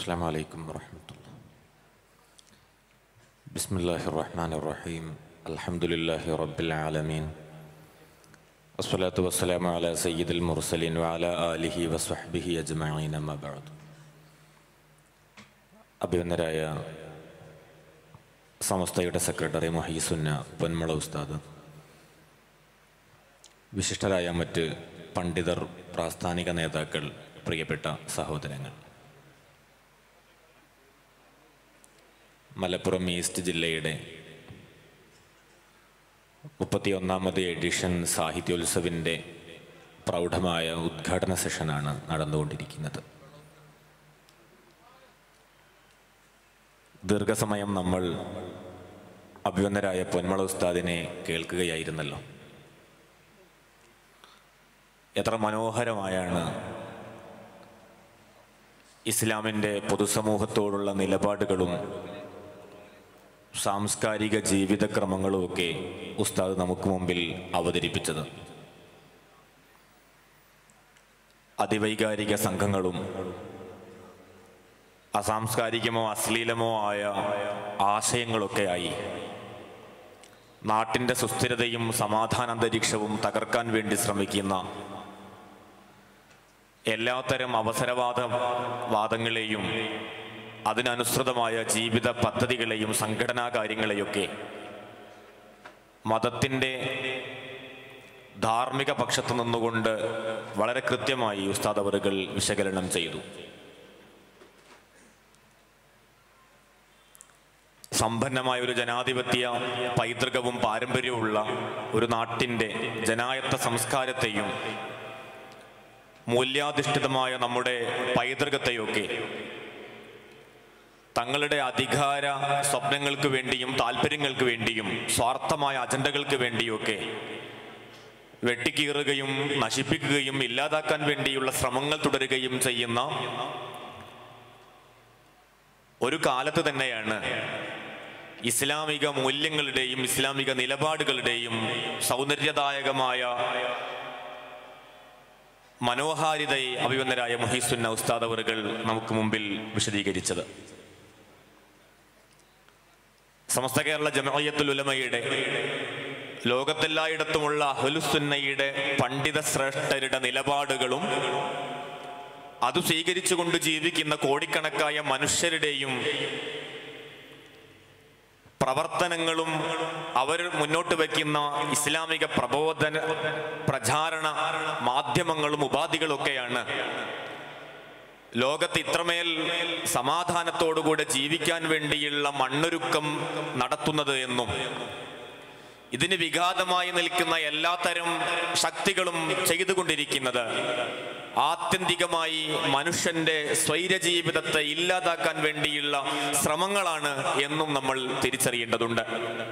السلام عليكم ورحمة الله بسم الله الرحمن الرحيم الحمد لله رب العالمين والصلاة والسلام على سيد المرسلين وعلى آله وصحبه أجمعين ما بعد അഭിവന്ദരായ സമസ്തയുടെ സെക്രട്ടറി മൊഹീസുന്ന പൊന്മള ഉസ്താദ് വിശിഷ്ടരായ മറ്റ് പണ്ഡിതർ പ്രാസ്ഥാനിക നേതാക്കൾ പ്രിയപ്പെട്ട സഹോദരങ്ങൾ മലപ്പുറം ഈസ്റ്റ് ജില്ലയുടെ മുപ്പത്തിയൊന്നാമത് എഡിഷൻ സാഹിത്യോത്സവിൻ്റെ പ്രൗഢമായ ഉദ്ഘാടന സെഷനാണ് നടന്നുകൊണ്ടിരിക്കുന്നത് ദീർഘസമയം നമ്മൾ അഭിവന്ദരായ പൊന്മള ഉസ്താദിനെ കേൾക്കുകയായിരുന്നല്ലോ എത്ര മനോഹരമായാണ് ഇസ്ലാമിൻ്റെ പൊതുസമൂഹത്തോടുള്ള നിലപാടുകളും സാംസ്കാരിക ജീവിതക്രമങ്ങളുമൊക്കെ ഉസ്താദ് നമുക്ക് മുമ്പിൽ അവതരിപ്പിച്ചത് അതിവൈകാരിക സംഘങ്ങളും അസാംസ്കാരികമോ അശ്ലീലമോ ആയ ആശയങ്ങളൊക്കെയായി നാട്ടിൻ്റെ സുസ്ഥിരതയും സമാധാനാന്തരീക്ഷവും തകർക്കാൻ വേണ്ടി ശ്രമിക്കുന്ന എല്ലാത്തരം അവസരവാദ വാദങ്ങളെയും അതിനനുസൃതമായ ജീവിത പദ്ധതികളെയും സംഘടനാ കാര്യങ്ങളെയൊക്കെ മതത്തിൻ്റെ ധാർമ്മിക പക്ഷത്ത് നിന്നുകൊണ്ട് വളരെ കൃത്യമായി ഉസ്താദ് അവറുകൾ വിശകലനം ചെയ്തു സമ്പന്നമായ ഒരു ജനാധിപത്യ പൈതൃകവും പാരമ്പര്യവുമുള്ള ഒരു നാട്ടിൻ്റെ ജനായത്ത സംസ്കാരത്തെയും മൂല്യാധിഷ്ഠിതമായ നമ്മുടെ പൈതൃകത്തെയൊക്കെ തങ്ങളുടെ അധികാര സ്വപ്നങ്ങൾക്ക് വേണ്ടിയും താല്പര്യങ്ങൾക്ക് വേണ്ടിയും സ്വാർത്ഥമായ അജണ്ടകൾക്ക് വേണ്ടിയൊക്കെ വെട്ടിക്കീറുകയും നശിപ്പിക്കുകയും ഇല്ലാതാക്കാൻ വേണ്ടിയുള്ള ശ്രമങ്ങൾ തുടരുകയും ചെയ്യുന്ന ഒരു കാലത്ത് തന്നെയാണ് ഇസ്ലാമിക മൂല്യങ്ങളുടെയും ഇസ്ലാമിക നിലപാടുകളുടെയും സൗന്ദര്യദായകമായ മനോഹാരിതയെ അഭിവന്ദരായ മുഹീസുന്ന ഉസ്താദ് അവറുകൾ നമുക്ക് മുമ്പിൽ വിശദീകരിച്ചത് സമസ്ത കേരള ജമയത്തുൽ ഉലമയുടെ ലോകത്തെല്ലായിടത്തുമുള്ള അഹ്ലുസുന്നയുടെ പണ്ഡിത ശ്രേഷ്ഠരുടെ നിലപാടുകളും അത് സ്വീകരിച്ചുകൊണ്ട് ജീവിക്കുന്ന കോടിക്കണക്കായ മനുഷ്യരുടെയും പ്രവർത്തനങ്ങളും അവർ മുന്നോട്ട് വയ്ക്കുന്ന ഇസ്ലാമിക പ്രബോധന പ്രചാരണ മാധ്യമങ്ങളും ഉപാധികളൊക്കെയാണ് ലോകത്ത് ഇത്രമേൽ സമാധാനത്തോടുകൂടെ ജീവിക്കാൻ വേണ്ടിയുള്ള മണ്ണൊരുക്കം നടത്തുന്നത് എന്നും ഇതിന് വിഘാതമായി നിൽക്കുന്ന എല്ലാത്തരം ശക്തികളും ചെയ്തുകൊണ്ടിരിക്കുന്നത് ആത്യന്തികമായി മനുഷ്യന്റെ സ്വൈരജീവിതത്തെ ഇല്ലാതാക്കാൻ വേണ്ടിയുള്ള ശ്രമങ്ങളാണ് എന്നും നമ്മൾ തിരിച്ചറിയേണ്ടതുണ്ട്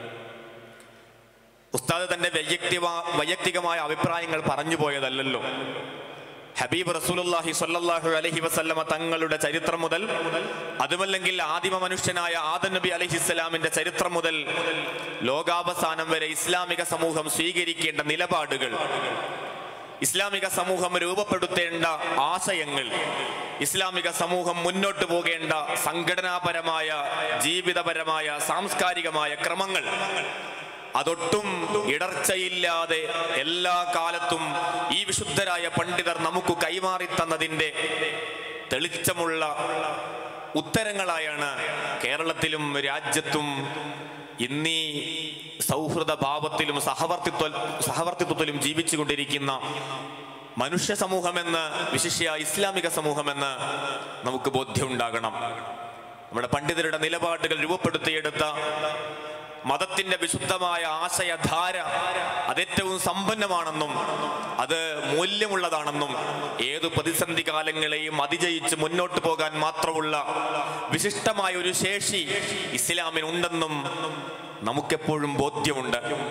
ഉസ്താദ് തന്റെ വൈയക്തിക വൈയക്തികമായ അഭിപ്രായങ്ങൾ പറഞ്ഞു പോയതല്ലല്ലോ ഹബീബ് റസൂലുള്ളാഹി സ്വല്ലല്ലാഹു അലൈഹി വസല്ലമ തങ്ങളുടെ ചരിത്രം മുതൽ അതുമല്ലെങ്കിൽ ആദിമ മനുഷ്യനായ ആദം നബി അലൈഹിസ്സലാമിന്റെ ചരിത്രം മുതൽ ലോകാവസാനം വരെ ഇസ്ലാമിക സമൂഹം സ്വീകരിക്കേണ്ട നിലപാടുകൾ ഇസ്ലാമിക സമൂഹം രൂപപ്പെടുത്തേണ്ട ആശയങ്ങൾ ഇസ്ലാമിക സമൂഹം മുന്നോട്ട് പോകേണ്ട സംഘടനാപരമായ ജീവിതപരമായ സാംസ്കാരികമായ ക്രമങ്ങൾ അതൊട്ടും ഇടർച്ചയില്ലാതെ എല്ലാ കാലത്തും ഈ വിശുദ്ധരായ പണ്ഡിതർ നമുക്ക് കൈമാറി തന്നതിൻ്റെ തെളിച്ചമുള്ള ഉത്തരങ്ങളായാണ് കേരളത്തിലും രാജ്യത്തും ഇന്നീ സൗഹൃദ ഭാവത്തിലും സഹവർത്തിത്വ സഹവർത്തിത്വത്തിലും ജീവിച്ചു കൊണ്ടിരിക്കുന്ന മനുഷ്യ സമൂഹമെന്ന് വിശിഷ്യ ഇസ്ലാമിക സമൂഹമെന്ന് നമുക്ക് ബോധ്യമുണ്ടാകണം നമ്മുടെ പണ്ഡിതരുടെ നിലപാടുകൾ രൂപപ്പെടുത്തിയെടുത്ത മതത്തിന്റെ വിശുദ്ധമായ ആശയധാര അതേറ്റവും സമ്പന്നമാണെന്നും അത് മൂല്യമുള്ളതാണെന്നും ഏതു പ്രതിസന്ധി കാലങ്ങളെയും അതിജയിച്ച് മുന്നോട്ട് പോകാൻ മാത്രമുള്ള വിശിഷ്ടമായ ഒരു ശേഷി ഇസ്ലാമിനുണ്ടെന്നും നമുക്കെപ്പോഴും ബോധ്യമുണ്ട്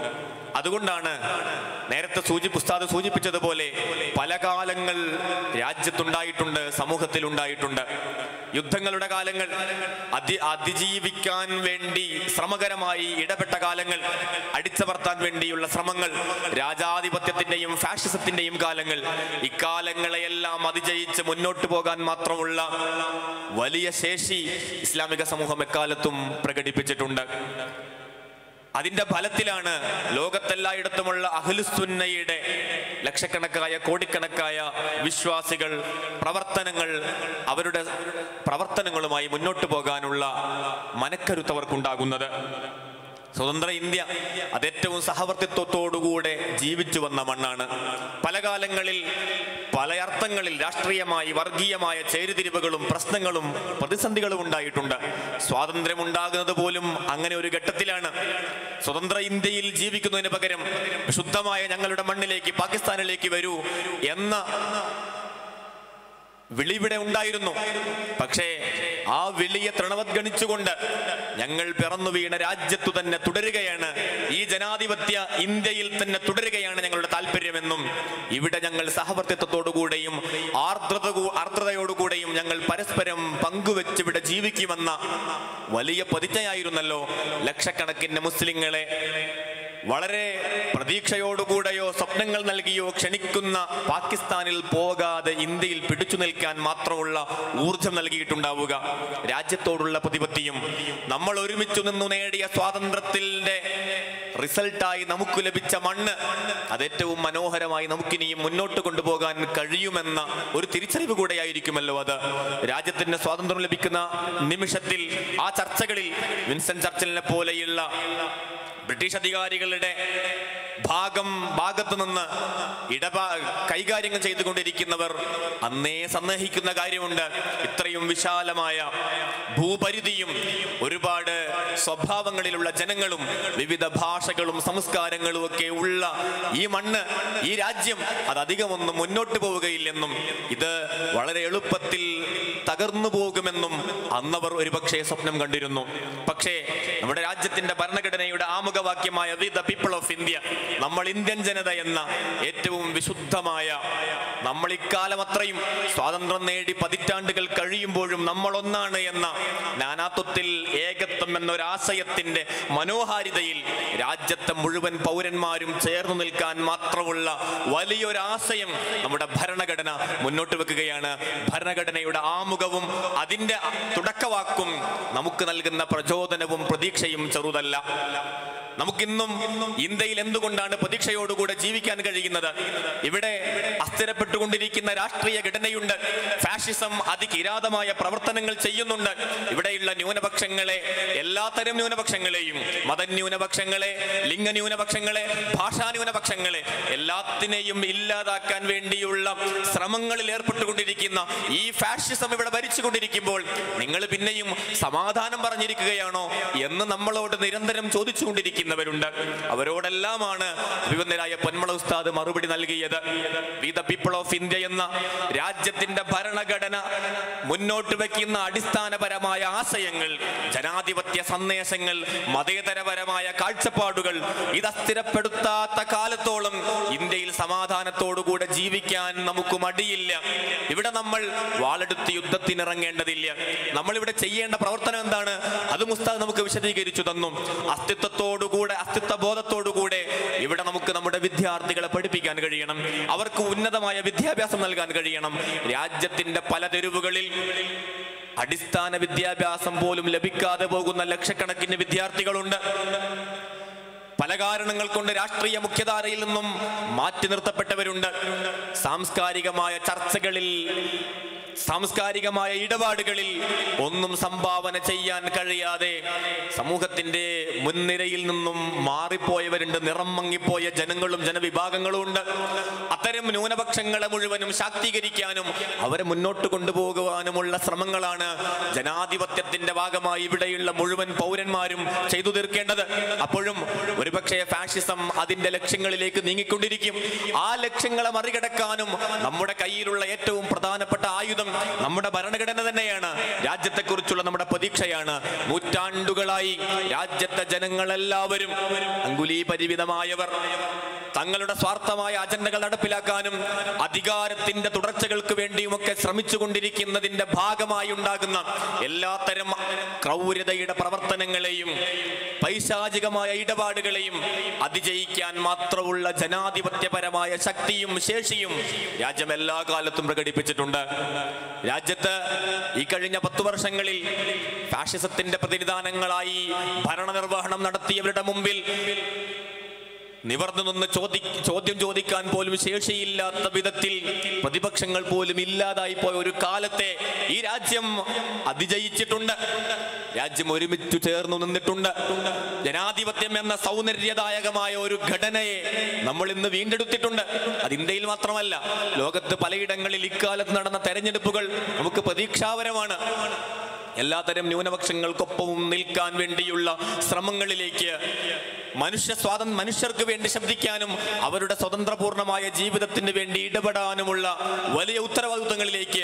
അതുകൊണ്ടാണ് നേരത്തെ സൂചി ഉസ്താദ് സൂചിപ്പിച്ചതുപോലെ പല കാലങ്ങൾ രാജ്യത്തുണ്ടായിട്ടുണ്ട് സമൂഹത്തിലുണ്ടായിട്ടുണ്ട് യുദ്ധങ്ങളുടെ കാലങ്ങൾ അതി അതിജീവിക്കാൻ വേണ്ടി ശ്രമകരമായി ഇടപെട്ട കാലങ്ങൾ അടിച്ചമർത്താൻ വേണ്ടിയുള്ള ശ്രമങ്ങൾ രാജാധിപത്യത്തിന്റെയും ഫാഷിസത്തിന്റെയും കാലങ്ങൾ ഇക്കാലങ്ങളെയെല്ലാം അതിജയിച്ച് മുന്നോട്ട് പോകാൻ മാത്രമുള്ള വലിയ ശേഷി ഇസ്ലാമിക സമൂഹം എക്കാലത്തും പ്രകടിപ്പിച്ചിട്ടുണ്ട് അതിന്റെ ഫലത്തിലാണ് ലോകത്തെല്ലായിടത്തുമുള്ള അഹ്ലുസുന്നയുടെ ലക്ഷക്കണക്കായ കോടിക്കണക്കായ വിശ്വാസികൾ പ്രവർത്തനങ്ങൾ അവരുടെ പ്രവർത്തനങ്ങളുമായി മുന്നോട്ട് പോകാനുള്ള മനക്കരുത്ത് അവർക്കുണ്ടാകുന്നത് സ്വതന്ത്ര ഇന്ത്യ അത് ഏറ്റവും സഹവർത്തിത്വത്തോടുകൂടെ ജീവിച്ചു വന്ന മണ്ണാണ് പല കാലങ്ങളിൽ പല അർത്ഥങ്ങളിൽ രാഷ്ട്രീയമായി വർഗീയമായ ചേരിതിരിവുകളും പ്രശ്നങ്ങളും പ്രതിസന്ധികളും ഉണ്ടായിട്ടുണ്ട് സ്വാതന്ത്ര്യം ഉണ്ടാകുന്നത് പോലും അങ്ങനെ ഒരു ഘട്ടത്തിലാണ് സ്വതന്ത്ര ഇന്ത്യയിൽ ജീവിക്കുന്നതിന് പകരം ശുദ്ധമായ ഞങ്ങളുടെ മണ്ണിലേക്ക് പാകിസ്ഥാനിലേക്ക് വരൂ എന്ന വിളി ഇവിടെ ഉണ്ടായിരുന്നു പക്ഷേ ആ വിളിയെ തൃണവത്ഗണിച്ചുകൊണ്ട് ഞങ്ങൾ പിറന്നു വീണ രാജ്യത്തു തന്നെ തുടരുകയാണ് ഈ ജനാധിപത്യ ഇന്ത്യയിൽ തന്നെ തുടരുകയാണ് ഞങ്ങളുടെ താല്പര്യമെന്നും ഇവിടെ ഞങ്ങൾ സഹവർത്തിത്വത്തോടുകൂടെയും ആർദ്രത ആർദ്രതയോടുകൂടെയും ഞങ്ങൾ പരസ്പരം പങ്കുവെച്ച് ഇവിടെ ജീവിക്കുമെന്ന വലിയ പ്രതിജ്ഞയായിരുന്നല്ലോ ലക്ഷക്കണക്കിന് മുസ്ലിങ്ങളെ വളരെ പ്രതീക്ഷയോടുകൂടെയോ സ്വപ്നങ്ങൾ നൽകിയോ ക്ഷണിക്കുന്ന പാകിസ്ഥാനിൽ പോകാതെ ഇന്ത്യയിൽ പിടിച്ചു നിൽക്കാൻ മാത്രമുള്ള ഊർജം നൽകിയിട്ടുണ്ടാവുക രാജ്യത്തോടുള്ള പ്രതിപത്തിയും നമ്മൾ ഒരുമിച്ചു നിന്നു നേടിയ സ്വാതന്ത്ര്യത്തിന്റെ റിസൾട്ടായി നമുക്ക് ലഭിച്ച മണ്ണ് അത് ഏറ്റവും മനോഹരമായി നമുക്കിനിയും മുന്നോട്ട് കൊണ്ടുപോകാൻ കഴിയുമെന്ന ഒരു തിരിച്ചറിവ് കൂടെയായിരിക്കുമല്ലോ അത് രാജ്യത്തിന് സ്വാതന്ത്ര്യം ലഭിക്കുന്ന നിമിഷത്തിൽ ആ ചർച്ചകളിൽ വിൻസൻ ചർച്ചിലിനെ പോലെയുള്ള ബ്രിട്ടീഷ് അധികാരികളുടെ ഭാഗം ഭാഗത്തു നിന്ന് ഇടപാ കൈകാര്യങ്ങൾ ചെയ്തുകൊണ്ടിരിക്കുന്നവർ അന്നേ സന്ദേഹിക്കുന്ന കാര്യമുണ്ട് ഇത്രയും വിശാലമായ ഭൂപരിധിയും ഒരുപാട് സ്വഭാവങ്ങളിലുള്ള ജനങ്ങളും വിവിധ ഭാഷകളും സംസ്കാരങ്ങളും ഒക്കെ ഉള്ള ഈ മണ്ണ് ഈ രാജ്യം അത് അധികമൊന്നും മുന്നോട്ട് പോവുകയില്ലെന്നും ഇത് വളരെ എളുപ്പത്തിൽ തകർന്നു പോകുമെന്നും അന്നവർ ഒരുപക്ഷെ സ്വപ്നം കണ്ടിരുന്നു പക്ഷേ നമ്മുടെ രാജ്യത്തിന്റെ ഭരണഘടനയുടെ ആമുഖവാക്യമായ we the people of India നമ്മൾ ഇന്ത്യൻ ജനത എന്ന ഏറ്റവും വിശുദ്ധമായ നമ്മൾ ഇക്കാലം അത്രയും സ്വാതന്ത്ര്യം നേടി പതിറ്റാണ്ടുകൾ കഴിയുമ്പോഴും നമ്മൾ ഒന്നാണ് എന്ന നാനാത്വത്തിൽ ഏകത്വം എന്നൊരാശയത്തിന്റെ മനോഹാരിതയിൽ രാജ്യത്തെ മുഴുവൻ പൗരന്മാരും ചേർന്നു നിൽക്കാൻ മാത്രമുള്ള വലിയൊരാശയം നമ്മുടെ ഭരണഘടന മുന്നോട്ട് വെക്കുകയാണ് ഭരണഘടനയുടെ ആമുഖവും അതിന്റെ തുടക്കവാക്കും നമുക്ക് നൽകുന്ന പ്രചോദനവും പ്രതീക്ഷയും ചെറുതല്ല നമുക്കിന്നും ഇന്ത്യയിൽ എന്തുകൊണ്ടാണ് പ്രതീക്ഷയോടുകൂടെ ജീവിക്കാൻ കഴിയുന്നത് ഇവിടെ അസ്ഥിരപ്പെട്ടുകൊണ്ടിരിക്കുന്ന രാഷ്ട്രീയ ഘടനയുണ്ട് ഫാഷിസം അതികിരാതമായ പ്രവർത്തനങ്ങൾ ചെയ്യുന്നുണ്ട് ഇവിടെയുള്ള ന്യൂനപക്ഷങ്ങളെ എല്ലാത്തരം ന്യൂനപക്ഷങ്ങളെയും മതന്യൂനപക്ഷങ്ങളെ ലിംഗന്യൂനപക്ഷങ്ങളെ ഭാഷാ ന്യൂനപക്ഷങ്ങളെ എല്ലാത്തിനെയും ഇല്ലാതാക്കാൻ വേണ്ടിയുള്ള ശ്രമങ്ങളിൽ ഏർപ്പെട്ടുകൊണ്ടിരിക്കുന്ന ഈ ഫാഷിസം ഇവിടെ ഭരിച്ചുകൊണ്ടിരിക്കുമ്പോൾ നിങ്ങൾ പിന്നെയും സമാധാനം പറഞ്ഞിരിക്കുകയാണോ എന്ന് നമ്മളോട് നിരന്തരം ചോദിച്ചുകൊണ്ടിരിക്കുന്നവരുണ്ട് അവരോടെല്ലാമാണ് അഭിവന്ദനായ പൊന്മള ഉസ്താദ് മറുപടി നൽകിയത് we the people of India എന്ന രാജ്യത്തിന്റെ ഭരണഘടന മുന്നോട്ട് വെക്കുന്ന അടിസ്ഥാനപരമായ ആശയങ്ങൾ ജനാധിപത്യ സന്ദേശങ്ങൾ മതേതരപരമായ കാഴ്ചപ്പാടുകൾ ഇത് അസ്ഥിരപ്പെടുത്താത്ത കാലത്തോളം ഇന്ത്യയിൽ സമാധാനത്തോടുകൂടെ ജീവിക്കാൻ നമുക്ക് മടിയില്ല ഇവിടെ നമ്മൾ വാളെടുത്ത് യുദ്ധത്തിനിറങ്ങേണ്ടതില്ല നമ്മൾ ഇവിടെ ചെയ്യേണ്ട പ്രവർത്തനം എന്താണ് അത് മുസ്താദ് നമുക്ക് വിശദീകരിച്ചു തന്നു അസ്തിത്വത്തോടുകൂടെ അസ്തിത്വ ബോധത്തോടുകൂടെ ഇവിടെ നമുക്ക് നമ്മുടെ വിദ്യാർത്ഥികളെ പഠിപ്പിക്കാൻ കഴിയണം അവർക്ക് ഉന്നതമായ വിദ്യാഭ്യാസം നൽകാൻ കഴിയണം രാജ്യത്തിന്റെ പല തെരുവുകളിൽ അടിസ്ഥാന വിദ്യാഭ്യാസം പോലും ലഭിക്കാതെ പോകുന്ന ലക്ഷക്കണക്കിന് വിദ്യാർത്ഥികളുണ്ട് പല കാരണങ്ങൾ കൊണ്ട് രാഷ്ട്രീയ മുഖ്യധാരയിൽ നിന്നും മാറ്റി നിർത്തപ്പെട്ടവരുണ്ട് സാംസ്കാരികമായ ചർച്ചകളിൽ സാംസ്കാരികമായ ഇടപാടുകളിൽ ഒന്നും സംഭാവന ചെയ്യാൻ കഴിയാതെ സമൂഹത്തിന്റെ മുൻനിരയിൽ നിന്നും മാറിപ്പോയവരുണ്ട് നിറം മങ്ങിപ്പോയ ജനങ്ങളും ജനവിഭാഗങ്ങളും ഉണ്ട് അത്തരം ന്യൂനപക്ഷങ്ങളെ മുഴുവനും ശാക്തീകരിക്കാനും അവരെ മുന്നോട്ട് കൊണ്ടുപോകുവാനുമുള്ള ശ്രമങ്ങളാണ് ജനാധിപത്യത്തിന്റെ ഭാഗമായി ഇവിടെയുള്ള മുഴുവൻ പൗരന്മാരും ചെയ്തു തീർക്കേണ്ടത് അപ്പോഴും ഒരുപക്ഷെ ഫാഷിസം അതിന്റെ ലക്ഷ്യങ്ങളിലേക്ക് നീങ്ങിക്കൊണ്ടിരിക്കും ആ ലക്ഷ്യങ്ങളെ മറികടക്കാനും നമ്മുടെ കയ്യിലുള്ള ഏറ്റവും പ്രധാനപ്പെട്ട ആയുധം നമ്മുടെ ഭരണഘടന തന്നെയാണ് രാജ്യത്തെക്കുറിച്ചുള്ള നമ്മുടെ പ്രതീക്ഷയാണ് നൂറ്റാണ്ടുകളായി രാജ്യത്തെ ജനങ്ങളെല്ലാവരും അങ്കുലീപരിമിതമായവർ തങ്ങളുടെ സ്വാർത്ഥമായ അജണ്ടകൾ നടപ്പിലാക്കാനും അധികാരത്തിന്റെ തുടർച്ചകൾക്ക് വേണ്ടിയുമൊക്കെ ശ്രമിച്ചുകൊണ്ടിരിക്കുന്നതിന്റെ ഭാഗമായി ഉണ്ടാകുന്ന എല്ലാത്തരം ക്രൗര്യതയുടെ പ്രവർത്തനങ്ങളെയും പൈശാചികമായ ഇടപാടുകളെയും അതിജയിക്കാൻ മാത്രമുള്ള ജനാധിപത്യപരമായ ശക്തിയും ശേഷിയും രാജ്യം എല്ലാ കാലത്തും പ്രകടിപ്പിച്ചിട്ടുണ്ട് രാജ്യത്ത് ഈ കഴിഞ്ഞ പത്തു വർഷങ്ങളിൽ ഫാഷിസത്തിന്റെ പ്രതിനിധാനങ്ങളായി ഭരണനിർവഹണം നടത്തിയവരുടെ മുമ്പിൽ നിവർന്നു നിന്ന് ചോദി ചോദ്യം ചോദിക്കാൻ പോലും ശേഷിയില്ലാത്ത വിധത്തിൽ പ്രതിപക്ഷങ്ങൾ പോലും ഇല്ലാതായി പോയ ഒരു കാലത്തെ ഈ രാജ്യം അതിജയിച്ചിട്ടുണ്ട് രാജ്യം ഒരുമിച്ച് ചേർന്നു നിന്നിട്ടുണ്ട് ജനാധിപത്യം എന്ന സൗന്ദര്യദായകമായ ഒരു ഘടനയെ നമ്മൾ ഇന്ന് വീണ്ടെടുത്തിട്ടുണ്ട് അത് ഇന്ത്യയിൽ മാത്രമല്ല ലോകത്ത് പലയിടങ്ങളിൽ ഇക്കാലത്ത് നടന്ന തെരഞ്ഞെടുപ്പുകൾ നമുക്ക് പ്രതീക്ഷാപരമാണ് എല്ലാത്തരം ന്യൂനപക്ഷങ്ങൾക്കൊപ്പവും നിൽക്കാൻ വേണ്ടിയുള്ള ശ്രമങ്ങളിലേക്ക് മനുഷ്യ സ്വാതന്ത്ര്യ മനുഷ്യർക്ക് വേണ്ടി ശബ്ദിക്കാനും അവരുടെ സ്വതന്ത്രപൂർണമായ ജീവിതത്തിന് വേണ്ടി ഇടപെടാനുമുള്ള വലിയ ഉത്തരവാദിത്വങ്ങളിലേക്ക്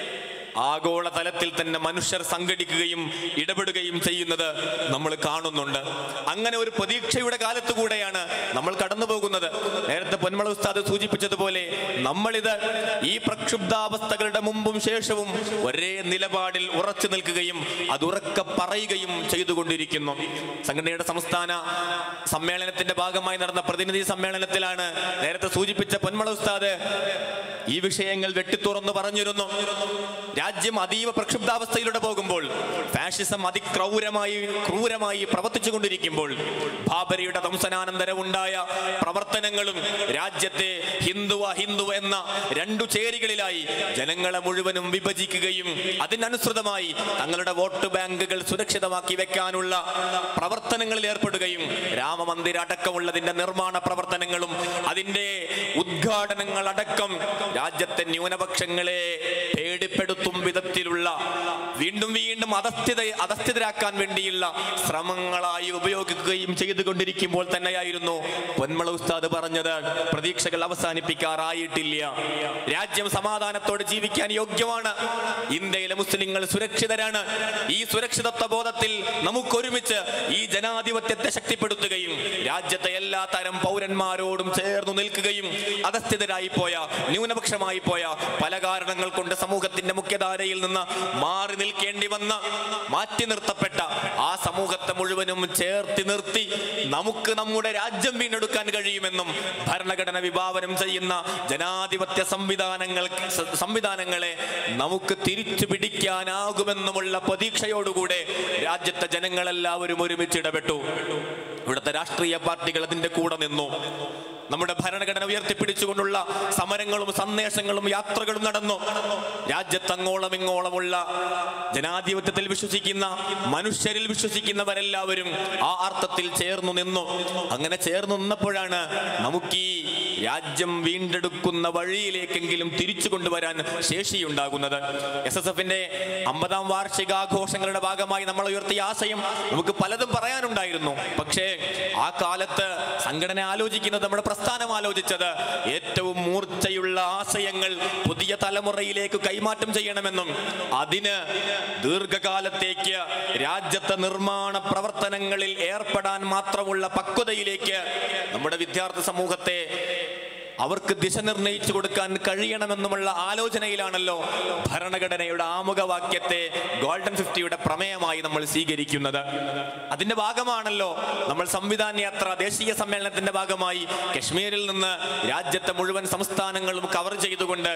ആഗോള തലത്തിൽ തന്നെ മനുഷ്യർ സംഘടിക്കുകയും ഇടപെടുകയും ചെയ്യുന്നത് നമ്മൾ കാണുന്നുണ്ട് അങ്ങനെ ഒരു പ്രതീക്ഷയുടെ കാലത്ത് കൂടെയാണ് നമ്മൾ കടന്നു പോകുന്നത് നേരത്തെ പൊന്മള ഉസ്താദ് സൂചിപ്പിച്ചതുപോലെ നമ്മളിത് ഈ പ്രക്ഷുബ്ധാവസ്ഥകളുടെ മുമ്പും ശേഷവും ഒരേ നിലപാടിൽ ഉറച്ചു നിൽക്കുകയും അത് ഉറക്കെ പറയുകയും ചെയ്തുകൊണ്ടിരിക്കുന്നു സംഘടനയുടെ സംസ്ഥാന സമ്മേളനത്തിന്റെ ഭാഗമായി നടന്ന പ്രതിനിധി സമ്മേളനത്തിലാണ് നേരത്തെ സൂചിപ്പിച്ച പൊന്മള ഉസ്താദ് ഈ വിഷയങ്ങൾ വെട്ടിത്തുറന്നു പറഞ്ഞിരുന്നു രാജ്യം അതീവ പ്രക്ഷുബ്ധാവസ്ഥയിലൂടെ പോകുമ്പോൾ ഫാഷിസം അതിക്രൗരമായി ക്രൂരമായി പ്രവർത്തിച്ചു കൊണ്ടിരിക്കുമ്പോൾ ബാബരിയുടെ ധംസനാനന്തരം ഉണ്ടായ പ്രവർത്തനങ്ങളും രാജ്യത്തെ ഹിന്ദു അഹിന്ദു എന്ന രണ്ടു ചേരികളിലായി ജനങ്ങളെ മുഴുവനും വിഭജിക്കുകയും അതിനനുസൃതമായി തങ്ങളുടെ വോട്ട് ബാങ്കുകൾ സുരക്ഷിതമാക്കി വെക്കാനുള്ള പ്രവർത്തനങ്ങളിൽ ഏർപ്പെടുകയും രാമമന്ദിര അടക്കമുള്ളതിന്റെ നിർമ്മാണ പ്രവർത്തനങ്ങളും അതിന്റെ ഉദ്ഘാടനങ്ങൾ അടക്കം രാജ്യത്തെ ന്യൂനപക്ഷങ്ങളെ പേടിപ്പെടുത്തും വിധത്തിലുള്ള വീണ്ടും വീണ്ടും അധസ്ഥിത അധസ്ഥിതരാക്കാൻ വേണ്ടിയുള്ള ശ്രമങ്ങളായി ഉപയോഗിക്കുകയും ചെയ്തുകൊണ്ടിരിക്കുമ്പോൾ തന്നെയായിരുന്നു പൊന്മള ഉസ്താദ് പറഞ്ഞത് പ്രതീക്ഷകൾ അവസാനിപ്പിക്കാറായിട്ടില്ല രാജ്യം സമാധാനത്തോടെ ജീവിക്കാൻ യോഗ്യമാണ് ഇന്ത്യയിലെ മുസ്ലിങ്ങൾ സുരക്ഷിതരാണ് ഈ സുരക്ഷിതത്വ ബോധത്തിൽ നമുക്കൊരുമിച്ച് ഈ ജനാധിപത്യത്തെ ശക്തിപ്പെടുത്തുകയും രാജ്യത്തെ എല്ലാ തരം പൗരന്മാരോടും ചേർന്നു നിൽക്കുകയും അധസ്ഥിതരായി പോയ ന്യൂനപക്ഷമായി പോയ പല കാരണങ്ങൾ കൊണ്ട് സമൂഹത്തിന്റെ മുഖ്യധാരയിൽ നിന്ന് മാറി നിൽക്കേണ്ടി വന്ന മാറ്റി നിർത്തപ്പെട്ട ആ സമൂഹത്തെ മുഴുവനും ചേർത്തി നിർത്തി നമുക്ക് നമ്മുടെ രാജ്യം വീണ്ടെടുക്കാൻ കഴിയുമെന്നും ഭരണഘടന വിഭാവനം ചെയ്യുന്ന ജനാധിപത്യ സംവിധാനങ്ങൾ സ- സംവിധാനങ്ങളെ നമുക്ക് തിരിച്ചു പിടിക്കാനാകുമെന്നുമുള്ള പ്രതീക്ഷയോടുകൂടെ രാജ്യത്തെ ജനങ്ങളെല്ലാവരും ഒരുമിച്ച് ഇടപെട്ടു ഇവിടുത്തെ രാഷ്ട്രീയ പാർട്ടികൾ അതിന്റെ കൂടെ നിന്നു നമ്മുടെ ഭരണഘടന ഉയർത്തിപ്പിടിച്ചുകൊണ്ടുള്ള സമരങ്ങളും സന്ദേശങ്ങളും യാത്രകളും നടന്നു രാജ്യത്തങ്ങോളം ഇങ്ങോളമുള്ള ജനാധിപത്യത്തിൽ വിശ്വസിക്കുന്ന മനുഷ്യരിൽ വിശ്വസിക്കുന്നവരെല്ലാവരും ആ അർത്ഥത്തിൽ ചേർന്നു നിന്നു അങ്ങനെ ചേർന്നു നിന്നപ്പോഴാണ് നമുക്ക് ഈ രാജ്യം വീണ്ടെടുക്കുന്ന വഴിയിലേക്കെങ്കിലും തിരിച്ചു കൊണ്ടുവരാൻ ശേഷിയുണ്ടാകുന്നത് എസ് എസ് എഫിന്റെ അമ്പതാം വാർഷികാഘോഷങ്ങളുടെ ഭാഗമായി നമ്മൾ ഉയർത്തിയ ആശയം നമുക്ക് പലതും പറയാനുണ്ടായിരുന്നു പക്ഷേ ആ കാലത്ത് സംഘടന ആലോചിക്കുന്നത് നമ്മുടെ പ്രസ്ഥാനം ആലോചിച്ചത് ഏറ്റവും മൂർച്ചയുള്ള ആശയങ്ങൾ പുതിയ തലമുറയിലേക്ക് കൈമാറ്റം ചെയ്യണമെന്നും അതിന് ദീർഘകാലത്തേക്ക് രാജ്യത്തെ നിർമ്മാണ പ്രവർത്തനങ്ങളിൽ ഏർപ്പെടാൻ മാത്രമുള്ള പക്വതയിലേക്ക് നമ്മുടെ വിദ്യാർത്ഥി സമൂഹത്തെ അവർക്ക് ദിശ നിർണയിച്ചു കൊടുക്കാൻ കഴിയണമെന്നുമുള്ള ആലോചനയിലാണല്ലോ ഭരണഘടനയുടെ ആമുഖവാക്യത്തെ ഗോൾഡൻ ഫിഫ്റ്റിയുടെ പ്രമേയമായി നമ്മൾ സ്വീകരിക്കുന്നത് അതിന്റെ ഭാഗമാണല്ലോ നമ്മൾ സംവിധാന യാത്ര ദേശീയ സമ്മേളനത്തിന്റെ ഭാഗമായി കശ്മീരിൽ നിന്ന് രാജ്യത്തെ മുഴുവൻ സംസ്ഥാനങ്ങളും കവർ ചെയ്തുകൊണ്ട്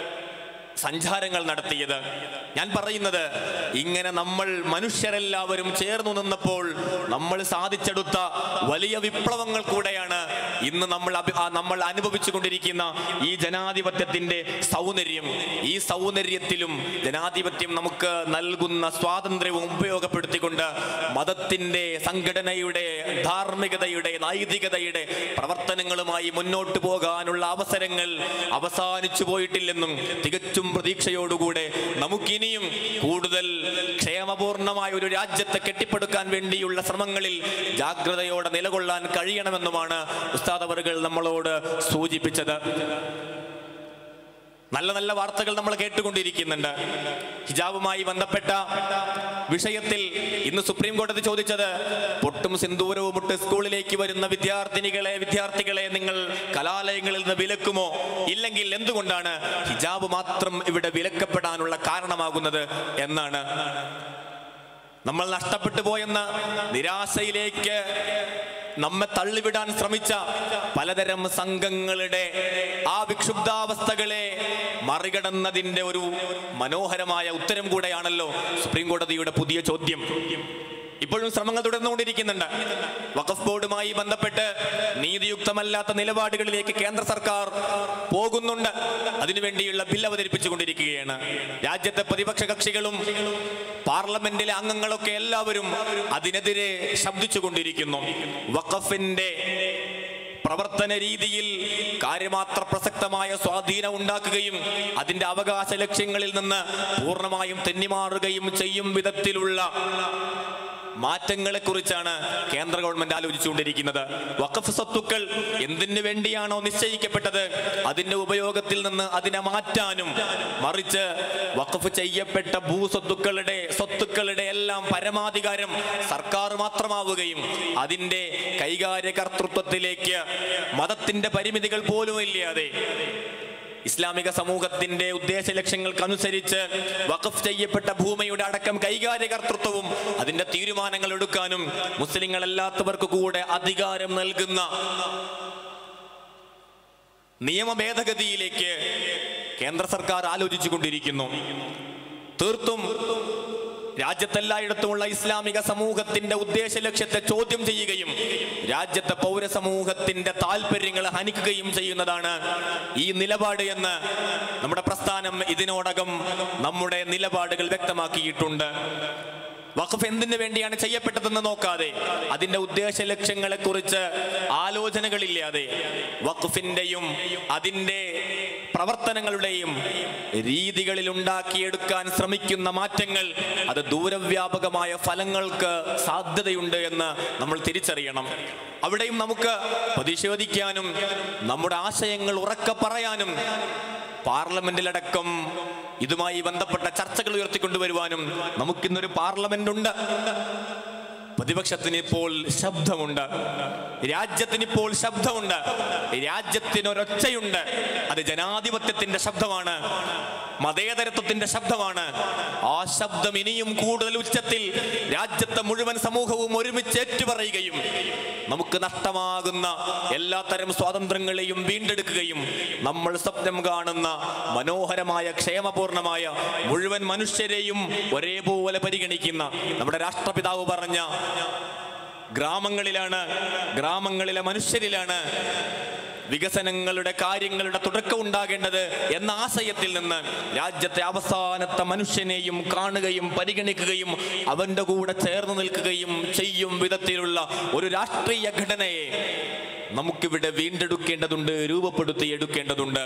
സഞ്ചാരങ്ങൾ നടത്തിയത് ഞാൻ പറയുന്നത് ഇങ്ങനെ നമ്മൾ മനുഷ്യരെല്ലാവരും ചേർന്നു നിന്നപ്പോൾ നമ്മൾ സാധിച്ചെടുത്ത വലിയ വിപ്ലവങ്ങൾ കൂടെയാണ് ഇന്ന് നമ്മൾ അഭി- ആ നമ്മൾ അനുഭവിച്ചു കൊണ്ടിരിക്കുന്ന ഈ ജനാധിപത്യത്തിന്റെ സൗന്ദര്യം ഈ സൗന്ദര്യത്തിലും ജനാധിപത്യം നമുക്ക് നൽകുന്ന സ്വാതന്ത്ര്യവും ഉപയോഗപ്പെടുത്തിക്കൊണ്ട് മതത്തിന്റെ സംഘടനയുടെ ധാർമ്മികതയുടെ നൈതികതയുടെ പ്രവർത്തനങ്ങളുമായി മുന്നോട്ട് പോകാനുള്ള അവസരങ്ങൾ അവസാനിച്ചു പോയിട്ടില്ലെന്നും തികച്ചും പ്രതീക്ഷയോടുകൂടെ നമുക്കിനിയും കൂടുതൽ ക്ഷേമപൂർണമായ ഒരു രാജ്യത്തെ കെട്ടിപ്പടുക്കാൻ വേണ്ടിയുള്ള ശ്രമങ്ങളിൽ ജാഗ്രതയോടെ നിലകൊള്ളാൻ കഴിയണമെന്നുമാണ് ഉസ്താദ് അവറുകൾ നമ്മളോട് സൂചിപ്പിച്ചത് നല്ല നല്ല വാർത്തകൾ നമ്മൾ കേട്ടുകൊണ്ടിരിക്കുന്നുണ്ട് ഹിജാബുമായി ബന്ധപ്പെട്ട വിഷയത്തിൽ ഇന്ന് സുപ്രീം കോടതി ചോദിച്ചത് പൊട്ടും സിന്ദൂരവും ഇട്ട് സ്കൂളിലേക്ക് വരുന്ന വിദ്യാർത്ഥിനികളെ വിദ്യാർത്ഥികളെ നിങ്ങൾ കലാലയങ്ങളിൽ നിന്ന് വിലക്കുമോ ഇല്ലെങ്കിൽ എന്തുകൊണ്ടാണ് ഹിജാബ് മാത്രം ഇവിടെ വിലക്കപ്പെടാനുള്ള കാരണമാകുന്നത് എന്നാണ് നമ്മൾ നഷ്ടപ്പെട്ടു പോയെന്ന നിരാശയിലേക്ക് നമ്മെ തള്ളിവിടാൻ ശ്രമിച്ച പലതരം സംഘങ്ങളുടെ ആ വിക്ഷുബ്ധാവസ്ഥകളെ മറികടന്നതിന്റെ ഒരു മനോഹരമായ ഉത്തരം കൂടെയാണല്ലോ സുപ്രീം കോടതിയുടെ പുതിയ ചോദ്യം ഇപ്പോഴും ശ്രമങ്ങൾ തുടർന്നുകൊണ്ടിരിക്കുന്നുണ്ട് വഖഫ് ബോർഡുമായി ബന്ധപ്പെട്ട് നീതിയുക്തമല്ലാത്ത നിലപാടുകളിലേക്ക് കേന്ദ്ര സർക്കാർ പോകുന്നുണ്ട് അതിനുവേണ്ടിയുള്ള ബിൽ അവതരിപ്പിച്ചുകൊണ്ടിരിക്കുകയാണ് രാജ്യത്തെ പ്രതിപക്ഷ കക്ഷികളും പാർലമെന്റിലെ അംഗങ്ങളൊക്കെ എല്ലാവരും അതിനെതിരെ ശബ്ദിച്ചുകൊണ്ടിരിക്കുന്നു വഖഫിന്റെ പ്രവർത്തന രീതിയിൽ കാര്യമാത്ര പ്രസക്തമായ സ്വാധീനം ഉണ്ടാക്കുകയും അതിന്റെ അവകാശ ലക്ഷ്യങ്ങളിൽ നിന്ന് പൂർണ്ണമായും തെന്നിമാറുകയും ചെയ്യും വിധത്തിലുള്ള മാറ്റങ്ങളെ കുറിച്ചാണ് കേന്ദ്ര ഗവൺമെന്റ് ആലോചിച്ചുകൊണ്ടിരിക്കുന്നത് വഖഫ് സ്വത്തുക്കൾ എന്തിനു വേണ്ടിയാണോ നിശ്ചയിക്കപ്പെട്ടത് അതിന്റെ ഉപയോഗത്തിൽ നിന്ന് അതിനെ മാറ്റാനും മറിച്ച് വഖഫ് ചെയ്യപ്പെട്ട ഭൂസ്വത്തുക്കളുടെ സ്വത്തുക്കളുടെ എല്ലാം പരമാധികാരം സർക്കാർ മാത്രമാവുകയും അതിന്റെ കൈകാര്യ കർത്തൃത്വത്തിലേക്ക് മതത്തിന്റെ പരിമിതികൾ പോലും ഇല്ലാതെ ഇസ്ലാമിക സമൂഹത്തിന്റെ ഉദ്ദേശ ലക്ഷ്യങ്ങൾക്കനുസരിച്ച് വഖഫ് ചെയ്യപ്പെട്ട ഭൂമിയുടെ അടക്കം കൈകാര്യ കർത്തൃത്വവും അതിന്റെ തീരുമാനങ്ങൾ എടുക്കാനും മുസ്ലിങ്ങളല്ലാത്തവർക്ക് കൂടെ അധികാരം നൽകുന്ന നിയമ ഭേദഗതിയിലേക്ക് കേന്ദ്ര സർക്കാർ ആലോചിച്ചു കൊണ്ടിരിക്കുന്നു തീർത്തും രാജ്യത്തെല്ലായിടത്തുമുള്ള ഇസ്ലാമിക സമൂഹത്തിന്റെ ഉദ്ദേശ ലക്ഷ്യത്തെ ചോദ്യം ചെയ്യുകയും രാജ്യത്തെ പൗരസമൂഹത്തിന്റെ താല്പര്യങ്ങൾ ഹനിക്കുകയും ചെയ്യുന്നതാണ് ഈ നിലപാട് എന്ന് നമ്മുടെ പ്രസ്ഥാനം ഇതിനോടകം നമ്മുടെ നിലപാടുകൾ വ്യക്തമാക്കിയിട്ടുണ്ട് വഖഫ് എന്തിനു വേണ്ടിയാണ് ചെയ്യപ്പെട്ടതെന്ന് നോക്കാതെ അതിന്റെ ഉദ്ദേശ ലക്ഷ്യങ്ങളെ കുറിച്ച് ആലോചനകളില്ലാതെ വഖഫിന്റെയും അതിന്റെ പ്രവർത്തനങ്ങളുടെയും രീതികളിൽ ഉണ്ടാക്കിയെടുക്കാൻ ശ്രമിക്കുന്ന മാറ്റങ്ങൾ അത് ദൂരവ്യാപകമായ ഫലങ്ങൾക്ക് സാധ്യതയുണ്ട് എന്ന് നമ്മൾ തിരിച്ചറിയണം അവിടെയും നമുക്ക് പ്രതിഷേധിക്കാനും നമ്മുടെ ആശയങ്ങൾ ഉറക്കെ പറയാനും പാർലമെന്റിലടക്കം ഇതുമായി ബന്ധപ്പെട്ട ചർച്ചകൾ ഉയർത്തിക്കൊണ്ടുവരുവാനും നമുക്കിന്നൊരു പാർലമെന്റ് ഉണ്ട് പ്രതിപക്ഷത്തിന് ഇപ്പോൾ ശബ്ദമുണ്ട് രാജ്യത്തിന് ഇപ്പോൾ ശബ്ദമുണ്ട് രാജ്യത്തിനൊരൊച്ചയുണ്ട് അത് ജനാധിപത്യത്തിന്റെ ശബ്ദമാണ് മതേതരത്വത്തിന്റെ ശബ്ദമാണ് ആ ശബ്ദം ഇനിയും കൂടുതൽ ഉച്ചത്തിൽ രാജ്യത്തെ മുഴുവൻ സമൂഹവും ഒരുമിച്ച് ഏറ്റുപറയുകയും നമുക്ക് നഷ്ടമാകുന്ന എല്ലാത്തരം സ്വാതന്ത്ര്യങ്ങളെയും വീണ്ടെടുക്കുകയും നമ്മൾ സ്വപ്നം കാണുന്ന മനോഹരമായ ക്ഷേമപൂർണമായ മുഴുവൻ മനുഷ്യരെയും ഒരേപോലെ പരിഗണിക്കുന്ന നമ്മുടെ രാഷ്ട്രപിതാവ് പറഞ്ഞ ഗ്രാമങ്ങളിലാണ് ഗ്രാമങ്ങളിലെ മനുഷ്യരിലാണ് വികസനങ്ങളുടെ കാര്യങ്ങളുടെ തുടക്കം ഉണ്ടാകേണ്ടത് എന്ന ആശയത്തിൽ നിന്ന് രാജ്യത്തെ അവസാനത്തെ മനുഷ്യനെയും കാണുകയും പരിഗണിക്കുകയും അവന്റെ കൂടെ ചേർന്ന് നിൽക്കുകയും ചെയ്യും വിധത്തിലുള്ള ഒരു രാഷ്ട്രീയ ഘടനയെ നമുക്കിവിടെ വീണ്ടെടുക്കേണ്ടതുണ്ട് രൂപപ്പെടുത്തി എടുക്കേണ്ടതുണ്ട്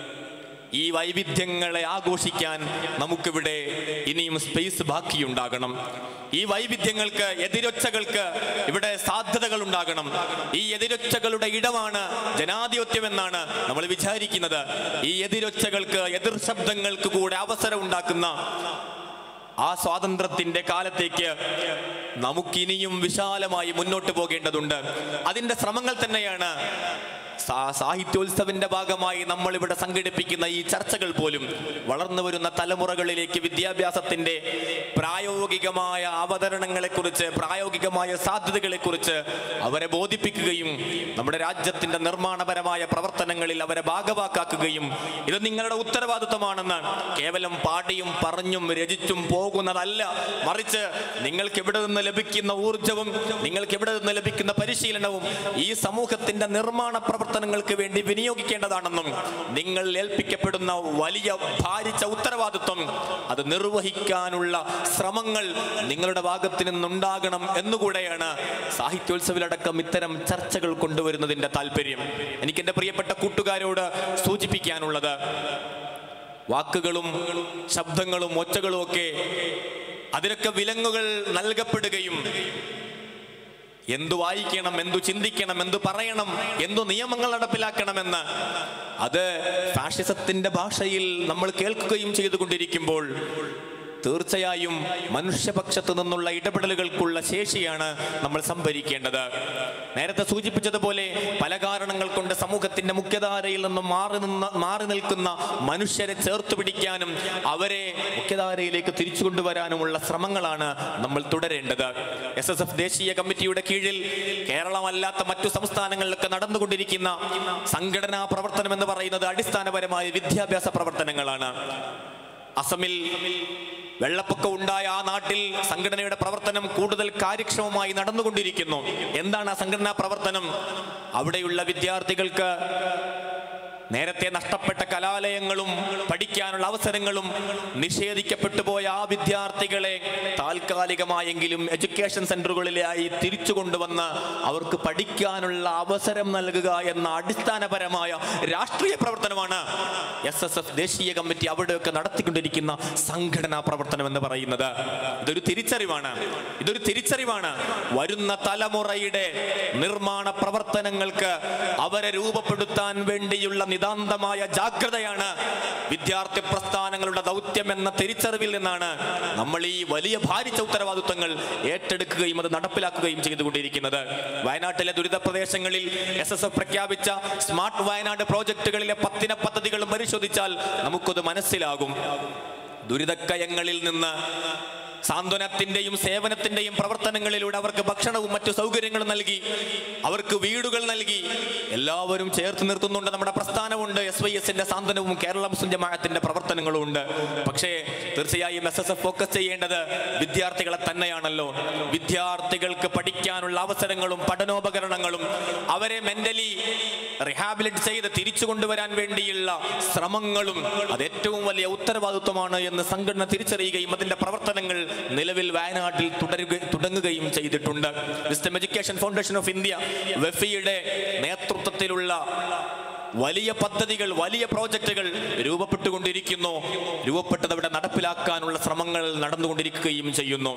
ഈ വൈവിധ്യങ്ങളെ ആഘോഷിക്കാൻ നമുക്കിവിടെ ഇനിയും സ്പേസ് ബാക്കിയുണ്ടാകണം ഈ വൈവിധ്യങ്ങൾക്ക് എതിരൊച്ചകൾക്ക് ഇവിടെ സാധ്യതകൾ ഉണ്ടാകണം ഈ എതിരൊച്ചകളുടെ ഇടമാണ് ജനാധിപത്യം എന്നാണ് നമ്മൾ വിചാരിക്കുന്നത് ഈ എതിരൊച്ചകൾക്ക് എതിർ ശബ്ദങ്ങൾക്ക് കൂടെ അവസരം ഉണ്ടാക്കുന്ന ആ സ്വാതന്ത്ര്യത്തിന്റെ കാലത്തേക്ക് നമുക്കിനിയും വിശാലമായി മുന്നോട്ട് പോകേണ്ടതുണ്ട് അതിന്റെ ശ്രമങ്ങൾ തന്നെയാണ് സാ- സാഹിത്യോത്സവിന്റെ ഭാഗമായി നമ്മൾ ഇവിടെ സംഘടിപ്പിക്കുന്ന ഈ ചർച്ചകൾ പോലും വളർന്നു വരുന്ന തലമുറകളിലേക്ക് വിദ്യാഭ്യാസത്തിന്റെ പ്രായോഗികമായ അവതരണങ്ങളെക്കുറിച്ച് പ്രായോഗികമായ സാധ്യതകളെക്കുറിച്ച് അവരെ ബോധിപ്പിക്കുകയും നമ്മുടെ രാജ്യത്തിന്റെ നിർമ്മാണപരമായ പ്രവർത്തനങ്ങളിൽ അവരെ ഭാഗവാക്കാക്കുകയും ഇത് നിങ്ങളുടെ ഉത്തരവാദിത്വമാണെന്ന് കേവലം പാടിയും പറഞ്ഞും രചിച്ചും പോകുന്നതല്ല മറിച്ച് നിങ്ങൾക്ക് എവിടെ നിന്ന് ലഭിക്കുന്ന ഊർജവും നിങ്ങൾക്ക് എവിടെ നിന്ന് ലഭിക്കുന്ന പരിശീലനവും ഈ സമൂഹത്തിന്റെ നിർമ്മാണ പ്രവർത്തനങ്ങൾക്ക് വേണ്ടി വിനിയോഗിക്കേണ്ടതാണെന്നും നിങ്ങൾ ഏൽപ്പിക്കപ്പെടുന്ന വലിയ ഭാരിച്ച ഉത്തരവാദിത്വം അത് നിർവഹിക്കാനുള്ള ശ്രമങ്ങൾ നിങ്ങളുടെ ഭാഗത്ത് നിന്നുണ്ടാകണം എന്നുകൂടെയാണ് സാഹിത്യോത്സവിലടക്കം ഇത്തരം ചർച്ചകൾ കൊണ്ടുവരുന്നതിന്റെ താല്പര്യം എനിക്ക് എൻ്റെ പ്രിയപ്പെട്ട കൂട്ടുകാരോട് സൂചിപ്പിക്കാനുള്ളത് വാക്കുകളും ശബ്ദങ്ങളും ഒച്ചകളും ഒക്കെ അതിനൊക്കെ വിലങ്ങുകൾ നൽകപ്പെടുകയും എന്തു വായിക്കണം എന്തു ചിന്തിക്കണം എന്തു പറയണം എന്തു നിയമങ്ങൾ നടപ്പിലാക്കണമെന്ന് അത് ഫാഷിസത്തിന്റെ ഭാഷയിൽ നമ്മൾ കേൾക്കുകയും ചെയ്തുകൊണ്ടിരിക്കുമ്പോൾ തീർച്ചയായും മനുഷ്യപക്ഷത്തു നിന്നുള്ള ഇടപെടലുകൾക്കുള്ള ശേഷിയാണ് നമ്മൾ സംഭരിക്കേണ്ടത് നേരത്തെ സൂചിപ്പിച്ചതുപോലെ പല കാരണങ്ങൾ കൊണ്ട് സമൂഹത്തിന്റെ മുഖ്യധാരയിൽ നിന്നും മാറി നിന്ന് മാറി നിൽക്കുന്ന മനുഷ്യരെ ചേർത്ത് പിടിക്കാനും അവരെ മുഖ്യധാരയിലേക്ക് തിരിച്ചു കൊണ്ടുവരാനുമുള്ള ശ്രമങ്ങളാണ് നമ്മൾ തുടരേണ്ടത് എസ് എസ് എഫ് ദേശീയ കമ്മിറ്റിയുടെ കീഴിൽ കേരളമല്ലാത്ത മറ്റു സംസ്ഥാനങ്ങളിലൊക്കെ നടന്നുകൊണ്ടിരിക്കുന്ന സംഘടനാ പ്രവർത്തനം എന്ന് പറയുന്നത് അടിസ്ഥാനപരമായ വിദ്യാഭ്യാസ പ്രവർത്തനങ്ങളാണ് അസമിൽ വെള്ളപ്പൊക്കം ഉണ്ടായ ആ നാട്ടിൽ സംഘടനയുടെ പ്രവർത്തനം കൂടുതൽ കാര്യക്ഷമമായി നടന്നുകൊണ്ടിരിക്കുന്നു എന്താണ് ആ സംഘടനാ പ്രവർത്തനം അവിടെയുള്ള വിദ്യാർത്ഥികൾക്ക് നേരത്തെ നഷ്ടപ്പെട്ട കലാലയങ്ങളും പഠിക്കാനുള്ള അവസരങ്ങളും നിഷേധിക്കപ്പെട്ടു പോയ ആ വിദ്യാർത്ഥികളെ താൽക്കാലികമായെങ്കിലും എഡ്യൂക്കേഷൻ സെന്ററുകളിലായി തിരിച്ചു കൊണ്ടുവന്ന് അവർക്ക് പഠിക്കാനുള്ള അവസരം നൽകുക എന്ന അടിസ്ഥാനപരമായ രാഷ്ട്രീയ പ്രവർത്തനമാണ് എസ് എസ് എഫ് ദേശീയ കമ്മിറ്റി അവിടെയൊക്കെ നടത്തിക്കൊണ്ടിരിക്കുന്ന സംഘടനാ പ്രവർത്തനം എന്ന് പറയുന്നത് ഇതൊരു തിരിച്ചറിവാണ് ഇതൊരു തിരിച്ചറിവാണ് വരുന്ന തലമുറയുടെ നിർമ്മാണ പ്രവർത്തനങ്ങൾക്ക് അവരെ രൂപപ്പെടുത്താൻ വേണ്ടിയുള്ള നിതാന്തമായ ജാഗ്രതയാണ് വിദ്യാർത്ഥി പ്രസ്ഥാനങ്ങളുടെ ദൗത്യം എന്ന തിരിച്ചറിവിൽ നിന്നാണ് നമ്മൾ ഈ വലിയ ഭാരിച്ച ഉത്തരവാദിത്വങ്ങൾ ഏറ്റെടുക്കുകയും അത് നടപ്പിലാക്കുകയും ചെയ്തുകൊണ്ടിരിക്കുന്നത് വയനാട്ടിലെ ദുരിത പ്രദേശങ്ങളിൽ എസ് എസ് എഫ് പ്രഖ്യാപിച്ച സ്മാർട്ട് വയനാട് പ്രോജക്റ്റുകളിലെ പത്തിന പദ്ധതികളും പരിശോധിച്ചാൽ നമുക്കത് മനസ്സിലാകും ദുരിതക്കയങ്ങളിൽ നിന്ന് സാന്ത്വനത്തിന്റെയും സേവനത്തിന്റെയും പ്രവർത്തനങ്ങളിലൂടെ അവർക്ക് ഭക്ഷണവും മറ്റു സൗകര്യങ്ങളും നൽകി അവർക്ക് വീടുകൾ നൽകി എല്ലാവരും ചേർത്ത് നിർത്തുന്നുണ്ട് നമ്മുടെ പ്രസ്ഥാനമുണ്ട് എസ് വൈ എസിന്റെ സാന്ത്വനവും കേരള മുസ്ലിം ജമാഅത്തിന്റെ പ്രവർത്തനങ്ങളും ഉണ്ട് പക്ഷേ തീർച്ചയായും എസ് എസ് എഫ് ഫോക്കസ് ചെയ്യേണ്ടത് വിദ്യാർത്ഥികളെ തന്നെയാണല്ലോ വിദ്യാർത്ഥികൾക്ക് പഠിക്കാനുള്ള അവസരങ്ങളും പഠനോപകരണങ്ങളും അവരെ മെന്റലി റിഹാബിലിറ്റ് ചെയ്ത് തിരിച്ചു കൊണ്ടുവരാൻ വേണ്ടിയുള്ള ശ്രമങ്ങളും അത് ഏറ്റവും വലിയ ഉത്തരവാദിത്വമാണ് എന്ന് സംഘടന തിരിച്ചറിയുകയും അതിന്റെ പ്രവർത്തനങ്ങൾ നിലവിൽ വയനാട്ടിൽ തുടരുക തുടങ്ങുകയും ചെയ്തിട്ടുണ്ട് wisdom education foundation of India വെഫിയുടെ നേതൃത്വത്തിലുള്ള വലിയ പദ്ധതികൾ വലിയ പ്രോജക്റ്റുകൾ രൂപപ്പെട്ടുകൊണ്ടിരിക്കുന്നു രൂപപ്പെട്ടത് അവിടെ നടപ്പിലാക്കാനുള്ള ശ്രമങ്ങൾ നടന്നുകൊണ്ടിരിക്കുകയും ചെയ്യുന്നു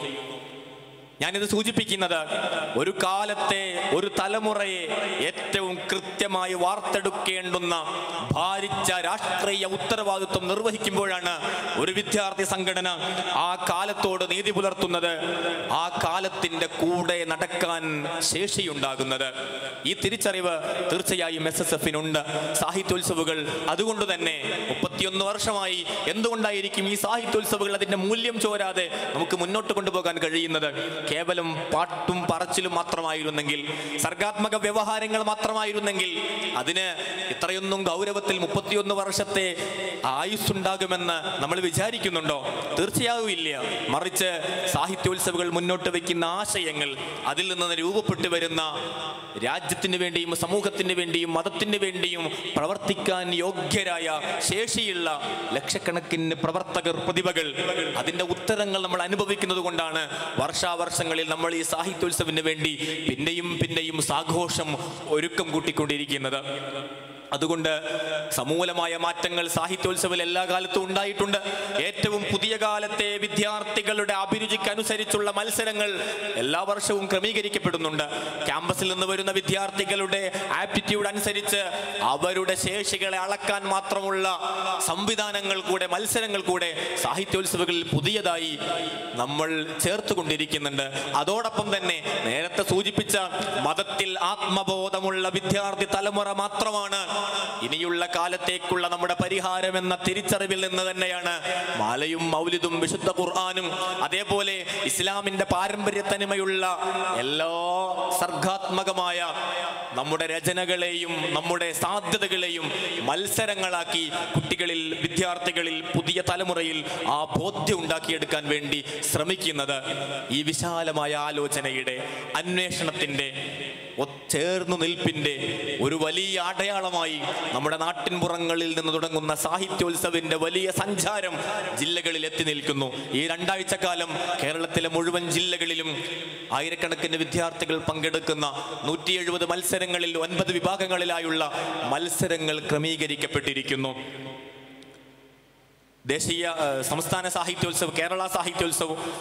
ഞാനിത് സൂചിപ്പിക്കുന്നത് ഒരു കാലത്തെ ഒരു തലമുറയെ ഏറ്റവും കൃത്യമായി വാർത്തെടുക്കേണ്ടുന്ന ഭാരിച്ച രാഷ്ട്രീയ ഉത്തരവാദിത്വം നിർവഹിക്കുമ്പോഴാണ് ഒരു വിദ്യാർത്ഥി സംഘടന ആ കാലത്തോട് നീതി പുലർത്തുന്നത് ആ കാലത്തിന്റെ കൂടെ നടക്കാൻ ശേഷിയുണ്ടാകുന്നത് ഈ തിരിച്ചറിവ് തീർച്ചയായും എസ് എസ് എഫിനുണ്ട് സാഹിത്യോത്സവുകൾ അതുകൊണ്ട് തന്നെ മുപ്പത്തിയൊന്ന് വർഷമായി എന്തുകൊണ്ടായിരിക്കും ഈ സാഹിത്യോത്സവുകൾ അതിന്റെ മൂല്യം ചോരാതെ നമുക്ക് മുന്നോട്ട് കൊണ്ടുപോകാൻ കഴിയുന്നത് കേവലം പാട്ടും പറച്ചിലും മാത്രമായിരുന്നെങ്കിൽ സർഗാത്മക വ്യവഹാരങ്ങൾ മാത്രമായിരുന്നെങ്കിൽ അതിന് ഇത്രയൊന്നും ഗൗരവത്തിൽ മുപ്പത്തിയൊന്ന് വർഷത്തെ ആയുസ്സുണ്ടാകുമെന്ന് നമ്മൾ വിചാരിക്കുന്നുണ്ടോ തീർച്ചയായും ഇല്ല മറിച്ച് സാഹിത്യോത്സവങ്ങൾ മുന്നോട്ട് വയ്ക്കുന്ന ആശയങ്ങൾ അതിൽ നിന്ന് രൂപപ്പെട്ടു വരുന്ന രാജ്യത്തിന് വേണ്ടിയും സമൂഹത്തിന് വേണ്ടിയും മതത്തിന് വേണ്ടിയും പ്രവർത്തിക്കാൻ യോഗ്യരായ ശേഷിയുള്ള ലക്ഷക്കണക്കിന് പ്രവർത്തകർ പ്രതിഭകൾ അതിന്റെ ഉത്തരങ്ങൾ നമ്മൾ അനുഭവിക്കുന്നത് കൊണ്ടാണ് വർഷാവർഷങ്ങളിൽ നമ്മൾ ഈ സാഹിത്യോത്സവത്തിന് വേണ്ടി പിന്നെയും പിന്നെയും സാഘോഷം ഒരുക്കം കൂട്ടിക്കൊണ്ടിരിക്കുന്നത് അതുകൊണ്ട് സമൂലമായ മാറ്റങ്ങൾ സാഹിത്യോത്സവിൽ എല്ലാ കാലത്തും ഉണ്ടായിട്ടുണ്ട് ഏറ്റവും പുതിയ കാലത്തെ വിദ്യാർത്ഥികളുടെ അഭിരുചിക്കനുസരിച്ചുള്ള മത്സരങ്ങൾ എല്ലാ വർഷവും ക്രമീകരിക്കപ്പെടുന്നുണ്ട് ക്യാമ്പസിൽ നിന്ന് വരുന്ന വിദ്യാർത്ഥികളുടെ ആപ്റ്റിറ്റ്യൂഡ് അനുസരിച്ച് അവരുടെ ശേഷികളെ അളക്കാൻ മാത്രമുള്ള സംവിധാനങ്ങൾ കൂടെ മത്സരങ്ങൾ കൂടെ സാഹിത്യോത്സവങ്ങളിൽ പുതിയതായി നമ്മൾ ചേർത്തുകൊണ്ടിരിക്കുന്നുണ്ട് അതോടൊപ്പം തന്നെ നേരത്തെ സൂചിപ്പിച്ച മതത്തിൽ ആത്മബോധമുള്ള വിദ്യാർത്ഥി തലമുറ മാത്രമാണ് ഇനിയുള്ള കാലത്തേക്കുള്ള നമ്മുടെ പരിഹാരം എന്ന തിരിച്ചറിവിൽ നിന്ന് തന്നെയാണ് മാലയും മൗലിദും വിശുദ്ധ ഖുർആാനും അതേപോലെ ഇസ്ലാമിന്റെ പാരമ്പര്യ തനിമയുള്ള എല്ലാ സർഗാത്മകമായ നമ്മുടെ രചനകളെയും നമ്മുടെ സാധ്യതകളെയും മത്സരങ്ങളാക്കി കുട്ടികളിൽ വിദ്യാർത്ഥികളിൽ പുതിയ തലമുറയിൽ ആ ബോധ്യം ഉണ്ടാക്കിയെടുക്കാൻ വേണ്ടി ശ്രമിക്കുന്നത് ഈ വിശാലമായ ആലോചനയുടെ അന്വേഷണത്തിന്റെ ഒ- ചേർന്നു നിൽപ്പിന്റെ ഒരു വലിയ അടയാളമായി നമ്മുടെ നാട്ടിൻപുറങ്ങളിൽ നിന്ന് തുടങ്ങുന്ന സാഹിത്യോത്സവിന്റെ വലിയ സഞ്ചാരം ജില്ലകളിൽ എത്തി നിൽക്കുന്നു ഈ രണ്ടാഴ്ച കാലം കേരളത്തിലെ മുഴുവൻ ജില്ലകളിലും ആയിരക്കണക്കിന് വിദ്യാർത്ഥികൾ പങ്കെടുക്കുന്ന നൂറ്റി എഴുപത് മത്സരങ്ങളിൽ ഒൻപത് വിഭാഗങ്ങളിലായുള്ള മത്സരങ്ങൾ ക്രമീകരിക്കപ്പെട്ടിരിക്കുന്നു ദേശീയ ഏഹ്, സംസ്ഥാന സാഹിത്യോത്സവം കേരള സാഹിത്യോത്സവം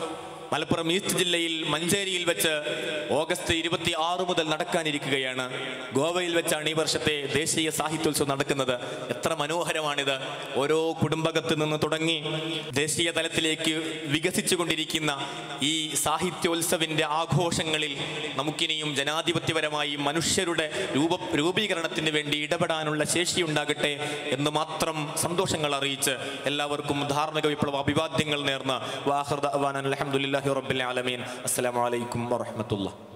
മലപ്പുറം ഈസ്റ്റ് ജില്ലയിൽ മഞ്ചേരിയിൽ വെച്ച് ഓഗസ്റ്റ് ഇരുപത്തി ആറ് മുതൽ നടക്കാനിരിക്കുകയാണ് ഗോവയിൽ വെച്ചാണ് ഈ വർഷത്തെ ദേശീയ സാഹിത്യോത്സവം നടക്കുന്നത് എത്ര മനോഹരമാണിത് ഓരോ കുടുംബകത്ത് നിന്ന് തുടങ്ങി ദേശീയ തലത്തിലേക്ക് വികസിച്ചു കൊണ്ടിരിക്കുന്ന ഈ സാഹിത്യോത്സവിന്റെ ആഘോഷങ്ങളിൽ നമുക്കിനിയും ജനാധിപത്യപരമായി മനുഷ്യരുടെ രൂപ രൂപീകരണത്തിന് വേണ്ടി ഇടപെടാനുള്ള ശേഷി ഉണ്ടാകട്ടെ എന്ന് മാത്രം സന്തോഷങ്ങൾ അറിയിച്ച് എല്ലാവർക്കും ധാർമ്മിക വിപ്ലവ അഭിവാദ്യങ്ങൾ നേർന്ന് വാഹൃദ അലഹമുല്ലാഹി റബ്ബിൽ ആലമീൻ അസ്സലാമു അലൈക്കും വറഹ്മത്തുള്ളാഹി